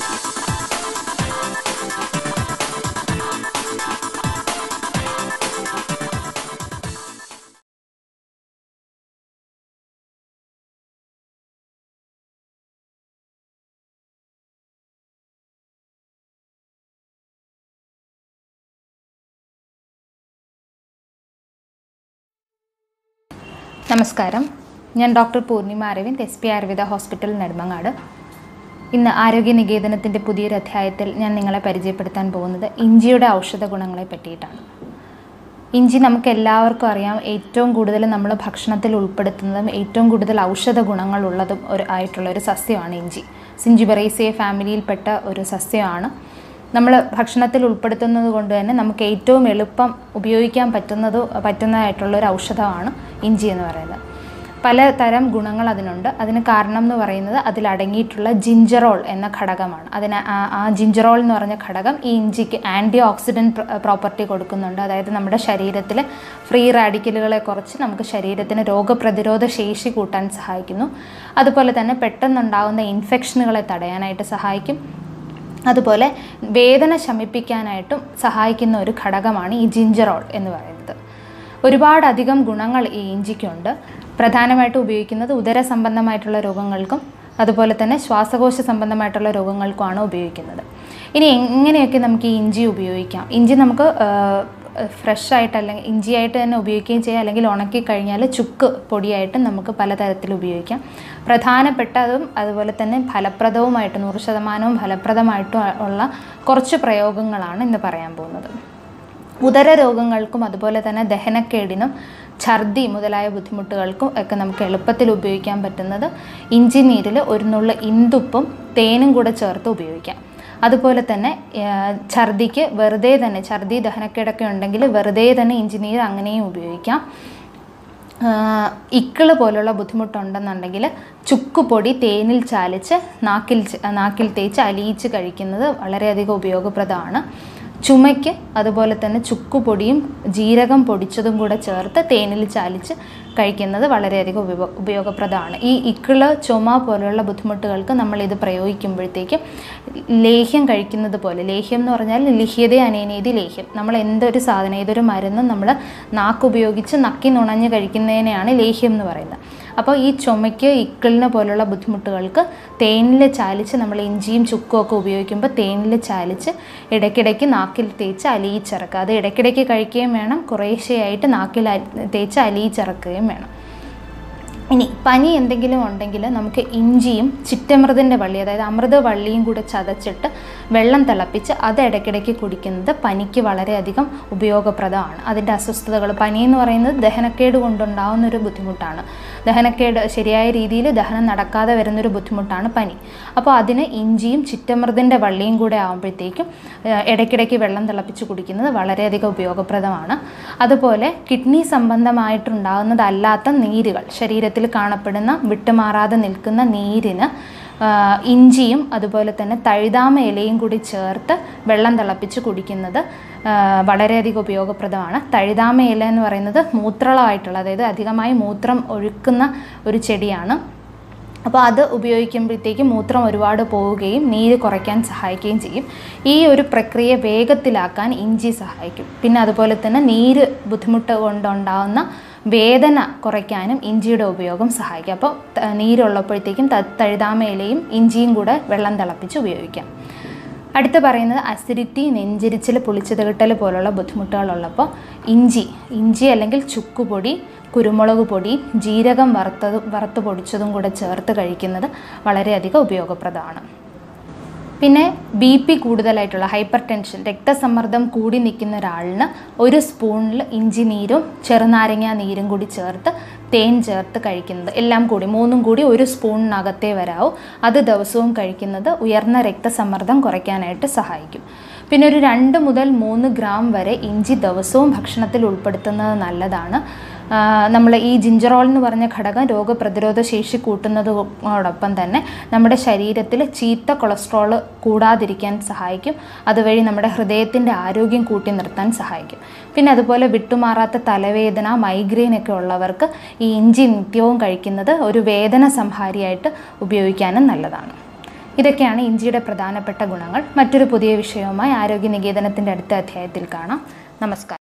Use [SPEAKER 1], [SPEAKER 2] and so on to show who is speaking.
[SPEAKER 1] നമസ്കാരം ഞാൻ doctor Poornima Aravind S P Ayurveda hospital Nedumangad ഇന്ന് ആരോഗ്യ നികേതനത്തിൻ്റെ പുതിയൊരു അധ്യായത്തിൽ ഞാൻ നിങ്ങളെ പരിചയപ്പെടുത്താൻ പോകുന്നത് ഇഞ്ചിയുടെ ഔഷധ ഗുണങ്ങളെ പറ്റിയിട്ടാണ് ഇഞ്ചി നമുക്ക് എല്ലാവർക്കും അറിയാം ഏറ്റവും കൂടുതൽ നമ്മൾ ഭക്ഷണത്തിൽ ഉൾപ്പെടുത്തുന്നതും ഏറ്റവും കൂടുതൽ ഔഷധ ഗുണങ്ങളുള്ളതും ഒരു ആയിട്ടുള്ള ഒരു സസ്യമാണ് ഇഞ്ചി സിഞ്ചിബറേസിയ ഫാമിലിയിൽപ്പെട്ട ഒരു സസ്യമാണ് നമ്മൾ ഭക്ഷണത്തിൽ ഉൾപ്പെടുത്തുന്നത് കൊണ്ട് തന്നെ നമുക്ക് ഏറ്റവും എളുപ്പം ഉപയോഗിക്കാൻ പറ്റുന്നത് പറ്റുന്നതായിട്ടുള്ള ഒരു ഔഷധമാണ് ഇഞ്ചി എന്ന് പറയുന്നത് പലതരം ഗുണങ്ങൾ അതിനുണ്ട് അതിന് കാരണം എന്ന് പറയുന്നത് അതിലടങ്ങിയിട്ടുള്ള ജിഞ്ചറോൾ എന്ന ഘടകമാണ് അതിന് ആ- ആ ജിഞ്ചറോൾ എന്ന് പറഞ്ഞ ഘടകം ഈ ഇഞ്ചിക്ക് ആൻറ്റി ഓക്സിഡൻറ്റ് പ്രോപ്പർട്ടി കൊടുക്കുന്നുണ്ട് അതായത് നമ്മുടെ ശരീരത്തിൽ ഫ്രീ റാഡിക്കലുകളെ കുറച്ച് നമുക്ക് ശരീരത്തിന് രോഗപ്രതിരോധ ശേഷി കൂട്ടാൻ സഹായിക്കുന്നു അതുപോലെ തന്നെ പെട്ടെന്നുണ്ടാകുന്ന ഇൻഫെക്ഷനുകളെ തടയാനായിട്ട് സഹായിക്കും അതുപോലെ വേദന ശമിപ്പിക്കാനായിട്ടും സഹായിക്കുന്ന ഒരു ഘടകമാണ് ഈ ജിഞ്ചറോൾ എന്ന് പറയുന്നത് ഒരുപാടധികം ഗുണങ്ങൾ ഈ ഇഞ്ചിക്കുണ്ട് പ്രധാനമായിട്ടും ഉപയോഗിക്കുന്നത് ഉദര സംബന്ധമായിട്ടുള്ള രോഗങ്ങൾക്കും അതുപോലെ തന്നെ ശ്വാസകോശ സംബന്ധമായിട്ടുള്ള രോഗങ്ങൾക്കുമാണ് ഉപയോഗിക്കുന്നത് ഇനി എങ്ങനെയൊക്കെ നമുക്ക് ഈ ഇഞ്ചി ഉപയോഗിക്കാം ഇഞ്ചി നമുക്ക് ഫ്രഷ് ആയിട്ട് അല്ലെങ്കിൽ ഇഞ്ചിയായിട്ട് തന്നെ ഉപയോഗിക്കുകയും ചെയ്യാം അല്ലെങ്കിൽ ഉണക്കി കഴിഞ്ഞാൽ ചുക്ക് പൊടിയായിട്ട് നമുക്ക് പലതരത്തിൽ ഉപയോഗിക്കാം പ്രധാനപ്പെട്ടതും അതുപോലെ തന്നെ ഫലപ്രദവുമായിട്ട് നൂറ് ശതമാനവും ഫലപ്രദമായിട്ടും ഉള്ള കുറച്ച് പ്രയോഗങ്ങളാണ് ഇന്ന് പറയാൻ പോകുന്നത് ഉദര രോഗങ്ങൾക്കും അതുപോലെ തന്നെ ദഹനക്കേടിനും ഛർദി മുതലായ ബുദ്ധിമുട്ടുകൾക്കും ഒക്കെ നമുക്ക് എളുപ്പത്തിൽ ഉപയോഗിക്കാൻ പറ്റുന്നത് ഇഞ്ചി നീരിൽ ഒരു നുള്ള ഇന്തുപ്പും തേനും കൂടെ ചേർത്ത് ഉപയോഗിക്കാം അതുപോലെ തന്നെ ആ, ഛർദിക്ക് വെറുതെ തന്നെ ഛർദി ദഹനക്കേടൊക്കെ ഉണ്ടെങ്കിൽ വെറുതെ തന്നെ ഇഞ്ചി നീര് അങ്ങനെയും ഉപയോഗിക്കാം ആഹ് ഇക്കിള് പോലുള്ള ബുദ്ധിമുട്ടുണ്ടെന്നുണ്ടെങ്കിൽ ചുക്കുപൊടി തേനിൽ ചാലിച്ച് നാക്കിൽ ച- നാക്കിൽ തേച്ച് അലിയിച്ച് കഴിക്കുന്നത് വളരെയധികം ഉപയോഗപ്രദമാണ് ചുമയ്ക്ക് അതുപോലെ തന്നെ ചുക്കുപൊടിയും ജീരകം പൊടിച്ചതും കൂടെ ചേർത്ത് തേനിൽ ചാലിച്ച് കഴിക്കുന്നത് വളരെയധികം ഉപയോ ഉപയോഗപ്രദമാണ് ഈ ഇക്കിള് ചുമ പോലെയുള്ള ബുദ്ധിമുട്ടുകൾക്ക് നമ്മൾ ഇത് പ്രയോഗിക്കുമ്പോഴത്തേക്കും ലേഹ്യം കഴിക്കുന്നത് പോലെ ലേഹ്യം എന്ന് പറഞ്ഞാൽ ലിഹ്യത അനേനീതി ലേഹ്യം നമ്മൾ എന്തൊരു സാധനം ഏതൊരു മരുന്നും നമ്മൾ നാക്ക് ഉപയോഗിച്ച് നക്കി നുണഞ്ഞ് കഴിക്കുന്നതിനെയാണ് ലേഹ്യം എന്ന് പറയുന്നത് അപ്പോൾ ഈ ചുമയ്ക്ക് ഇക്കിളിന് പോലുള്ള ബുദ്ധിമുട്ടുകൾക്ക് തേനിൽ ചാലിച്ച് നമ്മൾ ഇഞ്ചിയും ചുക്കും ഒക്കെ ഉപയോഗിക്കുമ്പോൾ തേനിൽ ചാലിച്ച് ഇടയ്ക്കിടയ്ക്ക് നാക്കിൽ തേച്ച് അലിയിച്ചിറക്കുക അത് ഇടയ്ക്കിടയ്ക്ക് കഴിക്കുകയും വേണം കുറേശ്ശെയായിട്ട് നാക്കിൽ അ- തേച്ച് അലിയിച്ചിറക്കുകയും വേണം ഇനി പനി എന്തെങ്കിലും ഉണ്ടെങ്കിൽ നമുക്ക് ഇഞ്ചിയും ചിറ്റമൃതിൻ്റെ വള്ളി അതായത് അമൃത വള്ളിയും കൂടെ ചതച്ചിട്ട് വെള്ളം തിളപ്പിച്ച് അത് ഇടയ്ക്കിടയ്ക്ക് കുടിക്കുന്നത് പനിക്ക് വളരെയധികം ഉപയോഗപ്രദമാണ് അതിൻ്റെ അസ്വസ്ഥതകൾ പനി എന്ന് പറയുന്നത് ദഹനക്കേട് കൊണ്ടുണ്ടാവുന്ന ഒരു ബുദ്ധിമുട്ടാണ് ദഹനക്കേട് ശരിയായ രീതിയിൽ ദഹനം നടക്കാതെ വരുന്നൊരു ബുദ്ധിമുട്ടാണ് പനി അപ്പോൾ അതിന് ഇഞ്ചിയും ചിറ്റമൃതിൻ്റെ വള്ളിയും കൂടെ ആകുമ്പോഴത്തേക്കും ഏഹ്, ഇടയ്ക്കിടയ്ക്ക് വെള്ളം തിളപ്പിച്ച് കുടിക്കുന്നത് വളരെയധികം ഉപയോഗപ്രദമാണ് അതുപോലെ കിഡ്നി സംബന്ധമായിട്ടുണ്ടാകുന്നതല്ലാത്ത നീരുകൾ ശരീരത്തിൽ കാണപ്പെടുന്ന വിട്ടുമാറാതെ നിൽക്കുന്ന നീരിന് ആ, ഇഞ്ചിയും അതുപോലെ തന്നെ തഴുതാമ ഇലയും കൂടി ചേർത്ത് വെള്ളം തിളപ്പിച്ച് കുടിക്കുന്നത് ആ, വളരെയധികം ഉപയോഗപ്രദമാണ് തഴുതാമ ഇല എന്ന് പറയുന്നത് മൂത്രളമായിട്ടുള്ള അതായത് അധികമായി മൂത്രം ഒഴുക്കുന്ന ഒരു ചെടിയാണ് അപ്പോൾ അത് ഉപയോഗിക്കുമ്പോഴത്തേക്കും മൂത്രം ഒരുപാട് പോവുകയും നീര് കുറയ്ക്കാൻ സഹായിക്കുകയും ചെയ്യും ഈ ഒരു പ്രക്രിയ വേഗത്തിലാക്കാൻ ഇഞ്ചി സഹായിക്കും പിന്നെ അതുപോലെ തന്നെ നീര് ബുദ്ധിമുട്ട് കൊണ്ടുണ്ടാകുന്ന വേദന കുറയ്ക്കാനും ഇഞ്ചിയുടെ ഉപയോഗം സഹായിക്കും അപ്പോൾ ത- നീരുള്ളപ്പോഴത്തേക്കും ത- തഴുതാമയിലയും ഇഞ്ചിയും കൂടെ വെള്ളം തിളപ്പിച്ച് ഉപയോഗിക്കാം അടുത്ത് പറയുന്നത് അസിഡിറ്റി നെഞ്ചരിച്ചിൽ പുളിച്ചത് കിട്ടൽ പോലുള്ള ബുദ്ധിമുട്ടുകളുള്ളപ്പോൾ ഇഞ്ചി ഇഞ്ചി അല്ലെങ്കിൽ ചുക്കുപൊടി കുരുമുളക് പൊടി ജീരകം വറുത്തത് വറുത്ത് പൊടിച്ചതും കൂടെ ചേർത്ത് കഴിക്കുന്നത് വളരെയധികം ഉപയോഗപ്രദമാണ് പിന്നെ ബി പി കൂടുതലായിട്ടുള്ള ഹൈപ്പർ ടെൻഷൻ രക്തസമ്മർദ്ദം കൂടി നിൽക്കുന്ന ഒരാളിന് ഒരു സ്പൂണിൽ ഇഞ്ചി നീരും ചെറുനാരങ്ങ നീരും കൂടി ചേർത്ത് തേൻ ചേർത്ത് കഴിക്കുന്നത് എല്ലാം കൂടി മൂന്നും കൂടി ഒരു സ്പൂണിനകത്തേ വരാവൂ അത് ദിവസവും കഴിക്കുന്നത് ഉയർന്ന രക്തസമ്മർദ്ദം കുറയ്ക്കാനായിട്ട് സഹായിക്കും പിന്നെ ഒരു രണ്ട് മുതൽ മൂന്ന് ഗ്രാം വരെ ഇഞ്ചി ദിവസവും ഭക്ഷണത്തിൽ ഉൾപ്പെടുത്തുന്നത് നല്ലതാണ് നമ്മൾ ഈ ജിഞ്ചറോൾ എന്ന് പറഞ്ഞ ഘടകം രോഗപ്രതിരോധ ശേഷി കൂട്ടുന്നതോടൊപ്പം തന്നെ നമ്മുടെ ശരീരത്തിൽ ചീത്ത കൊളസ്ട്രോൾ കൂടാതിരിക്കാൻ സഹായിക്കും അതുവഴി നമ്മുടെ ഹൃദയത്തിൻ്റെ ആരോഗ്യം കൂട്ടി നിർത്താൻ സഹായിക്കും പിന്നെ അതുപോലെ വിട്ടുമാറാത്ത തലവേദന മൈഗ്രെയിൻ ഒക്കെ ഉള്ളവർക്ക് ഈ ഇഞ്ചി നിത്യവും കഴിക്കുന്നത് ഒരു വേദന സംഹാരിയായിട്ട് ഉപയോഗിക്കാനും നല്ലതാണ് ഇതൊക്കെയാണ് ഇഞ്ചിയുടെ പ്രധാനപ്പെട്ട ഗുണങ്ങൾ മറ്റൊരു പുതിയ വിഷയവുമായി ആരോഗ്യ നികേതനത്തിൻ്റെ അടുത്ത അധ്യായത്തിൽ കാണാം നമസ്കാരം